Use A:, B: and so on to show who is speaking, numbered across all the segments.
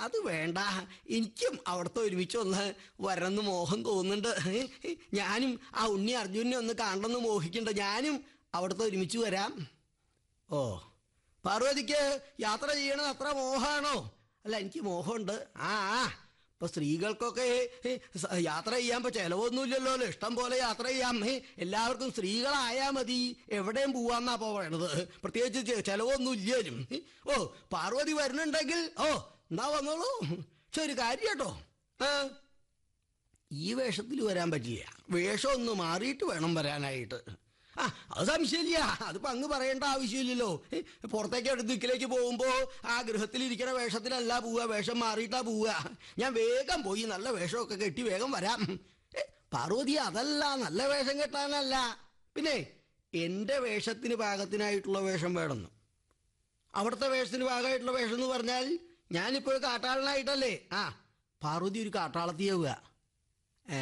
A: അത് വേണ്ട എനിക്കും അവിടുത്തെ ഒരുമിച്ച് ഒന്ന് വരണമെന്ന് മോഹം തോന്നുന്നുണ്ട് ഞാനും ആ ഉണ്ണി അർജുനെ ഒന്ന് കാണണമെന്ന് മോഹിക്കണ്ട ഞാനും അവിടുത്തെ ഒരുമിച്ച് വരാം ഓ പാർവതിക്ക് യാത്ര ചെയ്യണത് അത്ര മോഹമാണോ അല്ല എനിക്ക് മോഹമുണ്ട് ആ ആ ഇപ്പൊ സ്ത്രീകൾക്കൊക്കെ ഏ, സ- യാത്ര ചെയ്യാൻ ഇപ്പൊ ചെലവൊന്നുമില്ലല്ലോ അല്ലേ? ഇഷ്ടം പോലെ യാത്ര ചെയ്യാം ഏ, എല്ലാവർക്കും സ്ത്രീകളായാ മതി എവിടെയും പോവാന്നാ ഇപ്പൊ പറയണത് പ്രത്യേകിച്ച് ചെ- ചെലവൊന്നും ഇല്ലേലും ഏ, ഓ പാർവതി വരുന്നുണ്ടെങ്കിൽ ഓ എന്നാ വന്നോളൂ പക്ഷെ ഒരു കാര്യം കേട്ടോ ആ ഈ വേഷത്തിൽ വരാൻ പറ്റില്ല വേഷം ഒന്ന് മാറിയിട്ട് വേണം വരാനായിട്ട് ആ അത് സംശയമില്ല അതിപ്പോ അങ്ങ് പറയേണ്ട ആവശ്യമില്ലല്ലോ ഏ, പുറത്തേക്ക് അടുത്ത് ദിക്കിലേക്ക് പോകുമ്പോ ആ ഗൃഹത്തിലിരിക്കുന്ന വേഷത്തിലല്ല പോവുക വേഷം മാറിയിട്ടാ പോവുക ഞാൻ വേഗം പോയി നല്ല വേഷമൊക്കെ കെട്ടി വേഗം വരാം ഏ, പാർവതി അതല്ല നല്ല വേഷം കെട്ടാനല്ല പിന്നെ എന്റെ വേഷത്തിന് പാകത്തിനായിട്ടുള്ള വേഷം വേണമെന്ന് അവിടുത്തെ വേഷത്തിന് ഭാഗമായിട്ടുള്ള വേഷം എന്ന് പറഞ്ഞാൽ ഞാനിപ്പോൾ ഒരു കാട്ടാളനായിട്ടല്ലേ ആ പാർവതി ഒരു കാട്ടാളത്തിയാവുക ഏ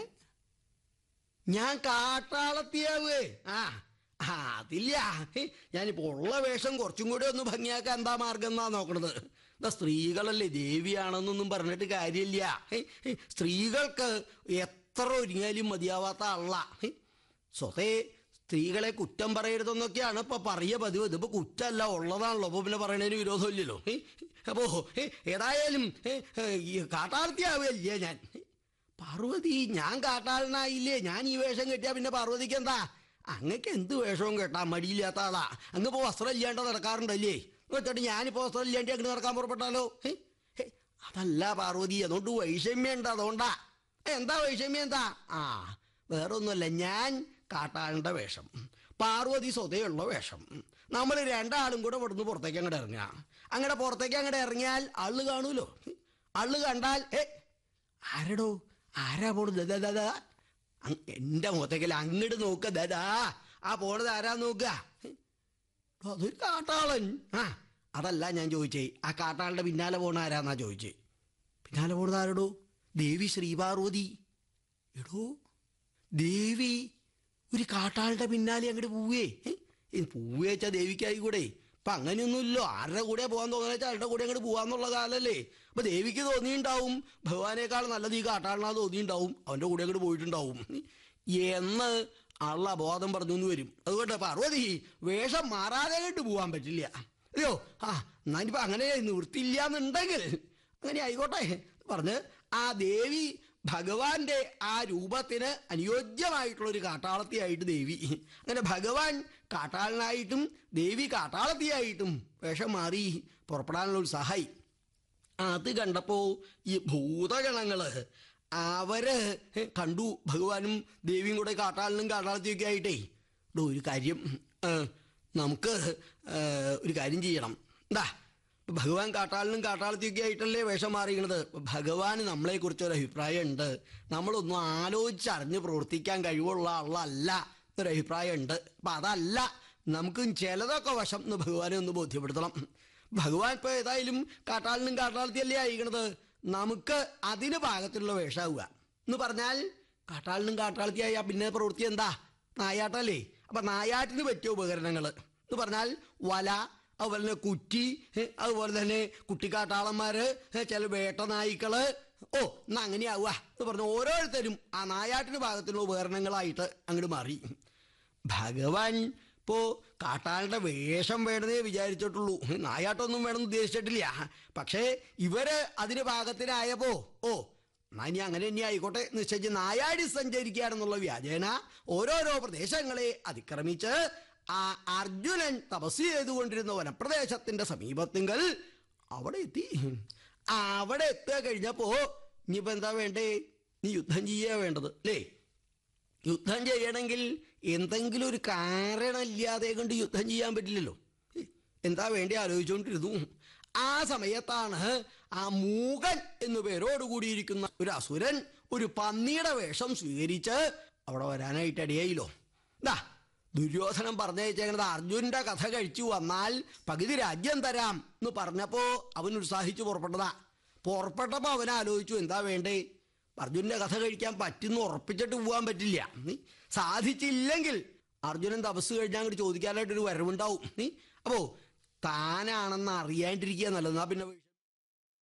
A: ഞാൻ കാട്ടാളത്തിയാവേ ആ ആ അതില്ല ഹേ, ഞാനിപ്പോ ഉള്ള വേഷം കുറച്ചും കൂടി ഒന്ന് ഭംഗിയാക്കാൻ എന്താ മാർഗം എന്നാ നോക്കണത് എന്താ സ്ത്രീകളല്ലേ ദേവിയാണെന്നൊന്നും പറഞ്ഞിട്ട് കാര്യമില്ല ഹേ, ഹേ, സ്ത്രീകൾക്ക് എത്ര ഒരുങ്ങിയാലും മതിയാവാത്ത ആളാ ഹേ, സ്വതേ സ്ത്രീകളെ കുറ്റം പറയരുതെന്നൊക്കെയാണ് ഇപ്പൊ പറയ പതിവ് ഇതിപ്പോ കുറ്റമല്ല ഉള്ളതാണല്ലോ അപ്പൊ പിന്നെ പറയണതിന് വിരോധമില്ലല്ലോ ഹേ, അപ്പോ ഹേ, ഏതായാലും ഹേ, ഹേ, ഈ കാട്ടാളത്തിയാവുകയല്ലേ ഞാൻ ഹേ, പാർവതി ഞാൻ കാട്ടാളനായില്ലേ ഞാൻ ഈ വേഷം കെട്ടിയാ പിന്നെ പാർവതിക്ക് എന്താ അങ്ങക്ക് എന്ത് വേഷവും കേട്ടാ മടിയില്ലാത്ത ആളാ അങ്ങ് ഇപ്പോ വസ്ത്രം ഇല്ലാണ്ട് നടക്കാറുണ്ടല്ലേ വെച്ചിട്ട് ഞാനിപ്പോ വസ്ത്രം ഇല്ലാണ്ട് അങ്ങ് നടക്കാൻ പുറപ്പെട്ടാലോ ഹേ, ഹേ, അതല്ല പാർവതി അതുകൊണ്ട് വൈഷമ്യം ഉണ്ട് അതുകൊണ്ടാ ഏ, എന്താ വൈഷമ്യം എന്താ ആ വേറെ ഒന്നുമല്ല ഞാൻ കാട്ടാളിന്റെ വേഷം പാർവതി സ്വതയുള്ള വേഷം നമ്മൾ രണ്ടാളും കൂടെ ഇവിടുന്ന് പുറത്തേക്ക് അങ്ങോട്ട് ഇറങ്ങുക അങ്ങടെ പുറത്തേക്ക് അങ്ങോട്ട് ഇറങ്ങിയാൽ ആള് കാണൂലോ ആള് കണ്ടാൽ ഏ ആരടോ ആരാ പോണത് ദാ, ദാ, ദാ. അങ് എന്റെ മുഖത്തേക്കല്ല അങ്ങോട്ട് നോക്ക ദാ ആ പോണത് ആരാ നോക്കുക അതൊരു കാട്ടാളൻ ആ അതല്ല ഞാൻ ചോദിച്ചേ ആ കാട്ടാളുടെ പിന്നാലെ പോണ ആരാന്നാ ചോദിച്ചേ പിന്നാലെ പോണത് ആരടോ ദേവി ശ്രീപാർവതി എടോ ദേവി ഒരു കാട്ടാളുടെ പിന്നാലെ അങ്ങോട്ട് പോവേ പോവുക വെച്ചാൽ ദേവിക്കായി കൂടെ ഇപ്പൊ അങ്ങനെയൊന്നുമില്ലോ ആരുടെ കൂടെ പോകാൻ തോന്നുന്ന വെച്ചാൽ ആരുടെ കൂടെ അങ്ങോട്ട് പോകാന്നുള്ള കാലല്ലേ അപ്പൊ ദേവിക്ക് തോന്നിയിട്ടുണ്ടാവും ഭഗവാനേക്കാൾ നല്ലത് ഈ കാട്ടാളിനാ തോന്നിയിട്ടുണ്ടാവും അവന്റെ കൂടെ അങ്ങോട്ട് പോയിട്ടുണ്ടാവും എന്ന് ആളുടെ അബോധം പറഞ്ഞു എന്ന് വരും അതുകൊണ്ട് പാർവതി വേഷം മാറാതെ അങ്ങോട്ട് പോകാൻ പറ്റില്ല അയ്യോ ആ എന്നാനിപ്പോ അങ്ങനെ നിവൃത്തിയില്ല എന്നുണ്ടെങ്കിൽ അങ്ങനെ ആയിക്കോട്ടെ പറഞ്ഞ് ആ ദേവി ഭഗവാന്റെ ആ രൂപത്തിന് അനുയോജ്യമായിട്ടുള്ള ഒരു കാട്ടാളത്തിയായിട്ട് ദേവി അങ്ങനെ ഭഗവാൻ കാട്ടാളനായിട്ടും ദേവി കാട്ടാളത്തിയായിട്ടും വേഷം മാറി പുറപ്പെടാനുള്ള ഉത്സാഹമായി അത് കണ്ടപ്പോ ഈ ഭൂതഗണങ്ങള് അവര് കണ്ടു ഭഗവാനും ദേവിയും കൂടെ കാട്ടാളിനും കാട്ടാളത്തിയൊക്കെ ആയിട്ടേ ഡോ ഒരു കാര്യം ഏ, നമുക്ക് ഏ, ഒരു കാര്യം ചെയ്യണം എന്താ ഭഗവാൻ കാട്ടാളിനും കാട്ടാളത്തിയൊക്കെ ആയിട്ടല്ലേ വേഷം മാറിയത് ഭഗവാന് നമ്മളെ കുറിച്ച് ഒരു അഭിപ്രായം ഉണ്ട് നമ്മളൊന്നും ആലോചിച്ചറിഞ്ഞ് പ്രവർത്തിക്കാൻ കഴിവുള്ള ആളല്ല ഒരു അഭിപ്രായം ഉണ്ട് അപ്പൊ അതല്ല നമുക്കും ചിലതൊക്കെ വശം എന്ന് ഭഗവാനെ ഒന്ന് ബോധ്യപ്പെടുത്തണം ഭഗവാൻ ഇപ്പൊ ഏതായാലും കാട്ടാളിനും കാട്ടാളത്തിയല്ലേ അയക്കണത് നമുക്ക് അതിന് പാകത്തിലുള്ള വേഷാവുക എന്ന് പറഞ്ഞാൽ കാട്ടാളിനും കാട്ടാളത്തിയായ പിന്നെ പ്രവൃത്തി എന്താ നായാട്ടല്ലേ അപ്പൊ നായാട്ടിന് പറ്റിയ ഉപകരണങ്ങൾ എന്ന് പറഞ്ഞാൽ വല അതുപോലെ തന്നെ കുറ്റി ഏ, അതുപോലെ തന്നെ കുട്ടിക്കാട്ടാളന്മാര് ഏ, ചില വേട്ട നായ്ക്കള് ഓ എന്നാ അങ്ങനെയാവുക എന്ന് പറഞ്ഞ ഓരോരുത്തരും ആ നായാട്ടിന് പാകത്തിലുള്ള ഉപകരണങ്ങളായിട്ട് അങ്ങോട്ട് മാറി ഭഗവാൻ ഇപ്പോ കാട്ടാളുടെ വേഷം വേണമെന്നേ വിചാരിച്ചിട്ടുള്ളൂ നായാട്ടൊന്നും വേണമെന്ന് ഉദ്ദേശിച്ചിട്ടില്ല പക്ഷേ ഇവര് അതിന് പാകത്തിനായപ്പോ ഓ എന്നാ ഇനി അങ്ങനെ തന്നെ ആയിക്കോട്ടെ നിശ്ചയിച്ച് നായാടി സഞ്ചരിക്കുകയാണെന്നുള്ള വ്യാജേന ഓരോരോ പ്രദേശങ്ങളെ അതിക്രമിച്ച് ആ അർജുനൻ തപസ് ചെയ്തുകൊണ്ടിരുന്ന വനപ്രദേശത്തിന്റെ സമീപത്തിങ്കൽ അവിടെ എത്തി അവിടെ എത്തുക കഴിഞ്ഞപ്പോ ഇനിയിപ്പോ എന്താ വേണ്ടേ നീ യുദ്ധം ചെയ്യാ വേണ്ടത് അല്ലേ യുദ്ധം ചെയ്യണമെങ്കിൽ എന്തെങ്കിലും ഒരു കാരണമില്ലാതെ കൊണ്ട് യുദ്ധം ചെയ്യാൻ പറ്റില്ലല്ലോ എന്താ വേണ്ടി ആലോചിച്ചുകൊണ്ടിരുന്നു ആ സമയത്താണ് ആ മൂകൻ എന്നു പേരോട് കൂടിയിരിക്കുന്ന ഒരു അസുരൻ ഒരു പന്നിയുടെ വേഷം സ്വീകരിച്ച് അവിടെ വരാനായിട്ട് ഇടയായില്ലോ ദാ ദുര്യോധനം പറഞ്ഞയച്ചേക്കണത് അർജുനന്റെ കഥ കഴിച്ചു വന്നാൽ പകുതി രാജ്യം തരാം എന്ന് പറഞ്ഞപ്പോ അവൻ ഉത്സാഹിച്ചു പുറപ്പെട്ടതാ പുറപ്പെട്ടപ്പോ അവൻ ആലോചിച്ചു എന്താ വേണ്ടേ അർജുനന്റെ കഥ കഴിക്കാൻ പറ്റുന്ന ഉറപ്പിച്ചിട്ട് പോകാൻ പറ്റില്ല നീ സാധിച്ചില്ലെങ്കിൽ അർജുനൻ തപസ് കഴിഞ്ഞാൽ അങ്ങോട്ട് ചോദിക്കാനായിട്ടൊരു വരവുണ്ടാവും നീ അപ്പോ താനാണെന്ന് അറിയാണ്ടിരിക്കുക നല്ലത് എന്നാ പിന്നെ